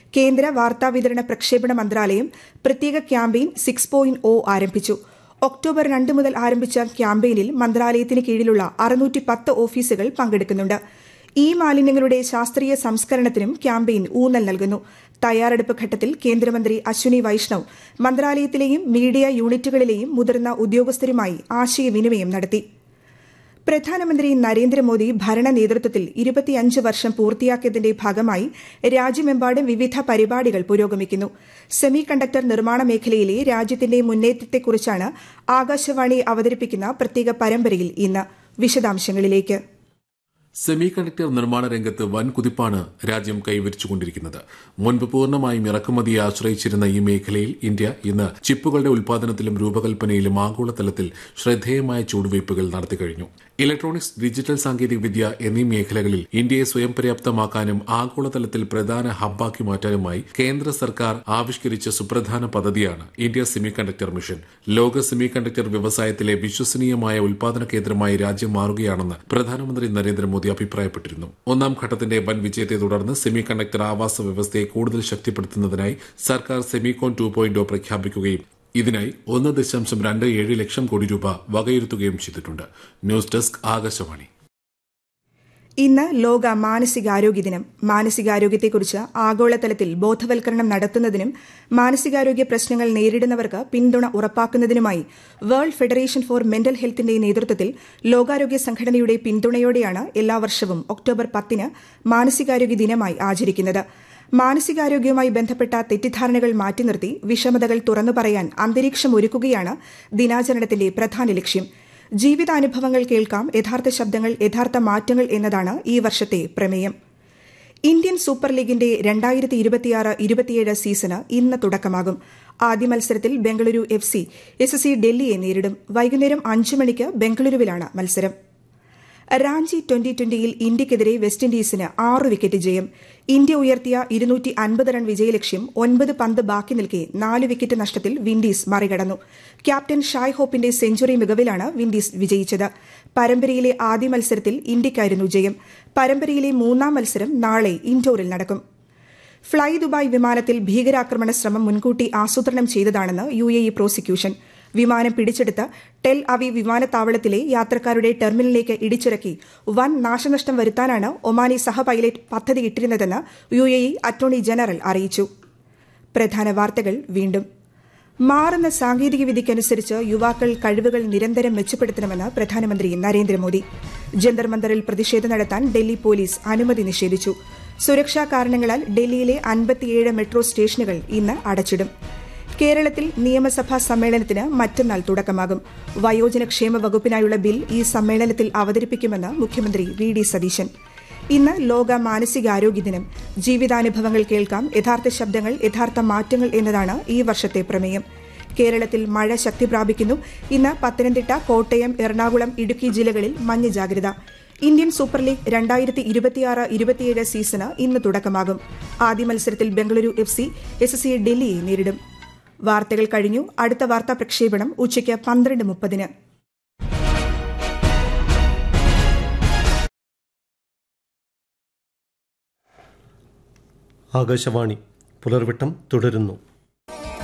കേന്ദ്ര വാർത്താവിതരണ പ്രക്ഷേപണ മന്ത്രാലയം പ്രത്യേക ക്യാമ്പയിൻ സിക്സ് പോയിന്റ് ഒ ആരംഭിച്ചു ഒക്ടോബർ രണ്ട് മുതൽ ആരംഭിച്ച ക്യാമ്പയിനിൽ മന്ത്രാലയത്തിന് കീഴിലുള്ള അറുന്നൂറ്റി പത്ത് ഓഫീസുകൾ പങ്കെടുക്കുന്നുണ്ട് ഈ മാലിന്യങ്ങളുടെ ശാസ്ത്രീയ സംസ്കരണത്തിനും ക്യാമ്പയിൻ ഊന്നൽ നൽകുന്നു തയ്യാറെടുപ്പ് ഘട്ടത്തിൽ കേന്ദ്രമന്ത്രി അശ്വിനി വൈഷ്ണവ് മന്ത്രാലയത്തിലെയും മീഡിയ യൂണിറ്റുകളിലെയും മുതിർന്ന ഉദ്യോഗസ്ഥരുമായി ആശയവിനിമയം നടത്തി പ്രധാനമന്ത്രി നരേന്ദ്രമോദി ഭരണ നേതൃത്വത്തിൽ ഇരുപത്തിയഞ്ച് വർഷം പൂർത്തിയാക്കിയതിന്റെ ഭാഗമായി രാജ്യമെമ്പാടും വിവിധ പരിപാടികൾ പുരോഗമിക്കുന്നു സെമി കണ്ടക്ടർ നിർമ്മാണ മേഖലയിലെ രാജ്യത്തിന്റെ മുന്നേറ്റത്തെക്കുറിച്ചാണ് ആകാശവാണി അവതരിപ്പിക്കുന്ന പ്രത്യേക പരമ്പരയിൽ ഇന്ന് വിശദാംശങ്ങളിലേക്ക് സെമി കണ്ടക്ടർ നിർമ്മാണ രംഗത്ത് വൻ കുതിപ്പാണ് രാജ്യം കൈവരിച്ചുകൊണ്ടിരിക്കുന്നത് മുൻപ് പൂർണ്ണമായും ഇറക്കുമതിയെ ആശ്രയിച്ചിരുന്ന ഈ മേഖലയിൽ ഇന്ത്യ ഇന്ന് ചിപ്പുകളുടെ ഉൽപാദനത്തിലും രൂപകൽപ്പനയിലും ആഗോളതലത്തിൽ ശ്രദ്ധേയമായ ചുവടുവയ്പുകൾ നടത്തിക്കഴിഞ്ഞു ഇലക്ട്രോണിക്സ് ഡിജിറ്റൽ സാങ്കേതികവിദ്യ എന്നീ മേഖലകളിൽ ഇന്ത്യയെ സ്വയം പര്യാപ്തമാക്കാനും ആഗോളതലത്തിൽ പ്രധാന ഹബ്ബാക്കി മാറ്റാനുമായി കേന്ദ്ര സർക്കാർ ആവിഷ്കരിച്ച സുപ്രധാന പദ്ധതിയാണ് ഇന്ത്യ സെമി കണ്ടക്ടർ മിഷൻ ലോക സെമി കണ്ടക്ടർ വ്യവസായത്തിലെ വിശ്വസനീയമായ ഉൽപാദന കേന്ദ്രമായി രാജ്യം മാറുകയാണെന്ന് പ്രധാനമന്ത്രി നരേന്ദ്രമോദി അഭിപ്രായപ്പെട്ടിരുന്നു ഒന്നാം ഘട്ടത്തിന്റെ വൻ വിജയത്തെ തുടർന്ന് സെമി കണ്ടക്ടർ ആവാസ വ്യവസ്ഥയെ കൂടുതൽ ശക്തിപ്പെടുത്തുന്നതിനായി സർക്കാർ സെമികോൺ ടു പോയിന്റ് പ്രഖ്യാപിക്കുകയും ഇതിനായി ഒന്ന് ദശാംശം രണ്ട് ഏഴ് ലക്ഷം കോടി രൂപ വകയിരുത്തുകയും ചെയ്തിട്ടുണ്ട് ന്യൂസ് ഡെസ്ക് ആകാശവാണി ഇന്ന് ലോക മാനസികാരോഗ്യ ദിനം മാനസികാരോഗ്യത്തെക്കുറിച്ച് ആഗോളതലത്തിൽ ബോധവൽക്കരണം നടത്തുന്നതിനും മാനസികാരോഗ്യ പ്രശ്നങ്ങൾ നേരിടുന്നവർക്ക് പിന്തുണ ഉറപ്പാക്കുന്നതിനുമായി വേൾഡ് ഫെഡറേഷൻ ഫോർ മെന്റൽ ഹെൽത്തിന്റെ നേതൃത്വത്തിൽ ലോകാരോഗ്യ സംഘടനയുടെ പിന്തുണയോടെയാണ് എല്ലാ വർഷവും ഒക്ടോബർ പത്തിന് മാനസികാരോഗ്യ ദിനമായി ആചരിക്കുന്നത് മാനസികാരോഗ്യവുമായി ബന്ധപ്പെട്ട തെറ്റിദ്ധാരണകൾ മാറ്റി നിർത്തി വിഷമതകൾ തുറന്നു പറയാൻ അന്തരീക്ഷം ഒരുക്കുകയാണ് ദിനാചരണത്തിന്റെ പ്രധാന ലക്ഷ്യം ജീവിതാനുഭവങ്ങൾ കേൾക്കാം യഥാർത്ഥ ശബ്ദങ്ങൾ യഥാർത്ഥ മാറ്റങ്ങൾ എന്നതാണ് ഈ വർഷത്തെ പ്രമേയം ഇന്ത്യൻ സൂപ്പർ ലീഗിന്റെ രണ്ടായിരത്തി ഇരുപത്തിയാറ് ഇരുപത്തിയേഴ് സീസണ് ഇന്ന് തുടക്കമാകും ആദ്യ മത്സരത്തിൽ Bengaluru F C S C ഡൽഹിയെ നേരിടും വൈകുന്നേരം അഞ്ചു മണിക്ക് ബംഗളൂരുവിലാണ് മത്സരം റാഞ്ചി ട്വന്റി ട്വന്റിയിൽ ഇന്ത്യയ്ക്കെതിരെ വെസ്റ്റ് ഇൻഡീസിന് ആറ് വിക്കറ്റ് ജയം ഇന്ത്യ ഉയർത്തിയ ഇരുന്നൂറ്റി അൻപത് റൺ വിജയലക്ഷ്യം ഒൻപത് പന്ത് ബാക്കി നിൽക്കെ നാല് വിക്കറ്റ് നഷ്ടത്തിൽ വിൻഡീസ് മറികടന്നു ക്യാപ്റ്റൻ ഷായ് ഹോപ്പിന്റെ സെഞ്ചുറി മികവിലാണ് വിൻഡീസ് വിജയിച്ചത് പരമ്പരയിലെ ആദ്യ മത്സരത്തിൽ ഇന്ത്യയ്ക്കായിരുന്നു ജയം പരമ്പരയിലെ മൂന്നാം മത്സരം നാളെ ഇൻഡോറിൽ നടക്കും ഫ്ളൈ ദുബായ് വിമാനത്തിൽ ഭീകരാക്രമണ ശ്രമം മുൻകൂട്ടി ആസൂത്രണം ചെയ്തതാണെന്ന് യു എ ഇ പ്രോസിക്യൂഷൻ വിമാനം പിടിച്ചെടുത്ത് ടെൽ അവി വിമാനത്താവളത്തിലെ യാത്രക്കാരുടെ ടെർമിനലിലേക്ക് ഇടിച്ചിറക്കി വൻ നാശനഷ്ടം വരുത്താനാണ് ഒമാനി സഹ പൈലറ്റ് പദ്ധതി ഇട്ടിരുന്നതെന്ന് U A E attorney general അറിയിച്ചു പ്രധാന വാർത്തകൾ വീണ്ടും മാറുന്ന സാങ്കേതികവിദ്യയ്ക്കനുസരിച്ച് യുവാക്കൾ കഴിവുകൾ നിരന്തരം മെച്ചപ്പെടുത്തണമെന്ന് പ്രധാനമന്ത്രി നരേന്ദ്രമോദി ജന്തർ മന്ദറിൽ പ്രതിഷേധം നടത്താൻ ഡൽഹി പോലീസ് അനുമതി നിഷേധിച്ചു സുരക്ഷാ കാരണങ്ങളാൽ ഡൽഹിയിലെ അൻപത്തിയേഴ് മെട്രോ സ്റ്റേഷനുകൾ ഇന്ന് അടച്ചിടും കേരളത്തിൽ നിയമസഭാ സമ്മേളനത്തിന് മറ്റന്നാൾ തുടക്കമാകും വയോജനക്ഷേമ വകുപ്പിനായുള്ള ബിൽ ഈ സമ്മേളനത്തിൽ അവതരിപ്പിക്കുമെന്ന് മുഖ്യമന്ത്രി വി ഡി സതീശൻ ഇന്ന് ലോക മാനസികാരോഗ്യ ദിനം ജീവിതാനുഭവങ്ങൾ കേൾക്കാം യഥാർത്ഥ ശബ്ദങ്ങൾ യഥാർത്ഥ മാറ്റങ്ങൾ എന്നതാണ് ഈ വർഷത്തെ പ്രമേയം കേരളത്തിൽ മഴ ശക്തി പ്രാപിക്കുന്നു ഇന്ന് പത്തനംതിട്ട കോട്ടയം എറണാകുളം ഇടുക്കി ജില്ലകളിൽ മഞ്ഞ ജാഗ്രത ഇന്ത്യൻ സൂപ്പർ ലീഗ് രണ്ടായിരത്തി ഇരുപത്തിയാറ് ഇരുപത്തിയേഴ് സീസണ് ഇന്ന് തുടക്കമാകും ആദ്യ മത്സരത്തിൽ Bengaluru F C S C ഡൽഹിയെ നേരിടും വാർത്തകൾ കഴിഞ്ഞു അടുത്ത വാർത്താ പ്രക്ഷേപണം ഉച്ചയ്ക്ക് പന്ത്രണ്ട് മുപ്പതിന് ആകാശവാണി പുലർവിട്ടം തുടരുന്നു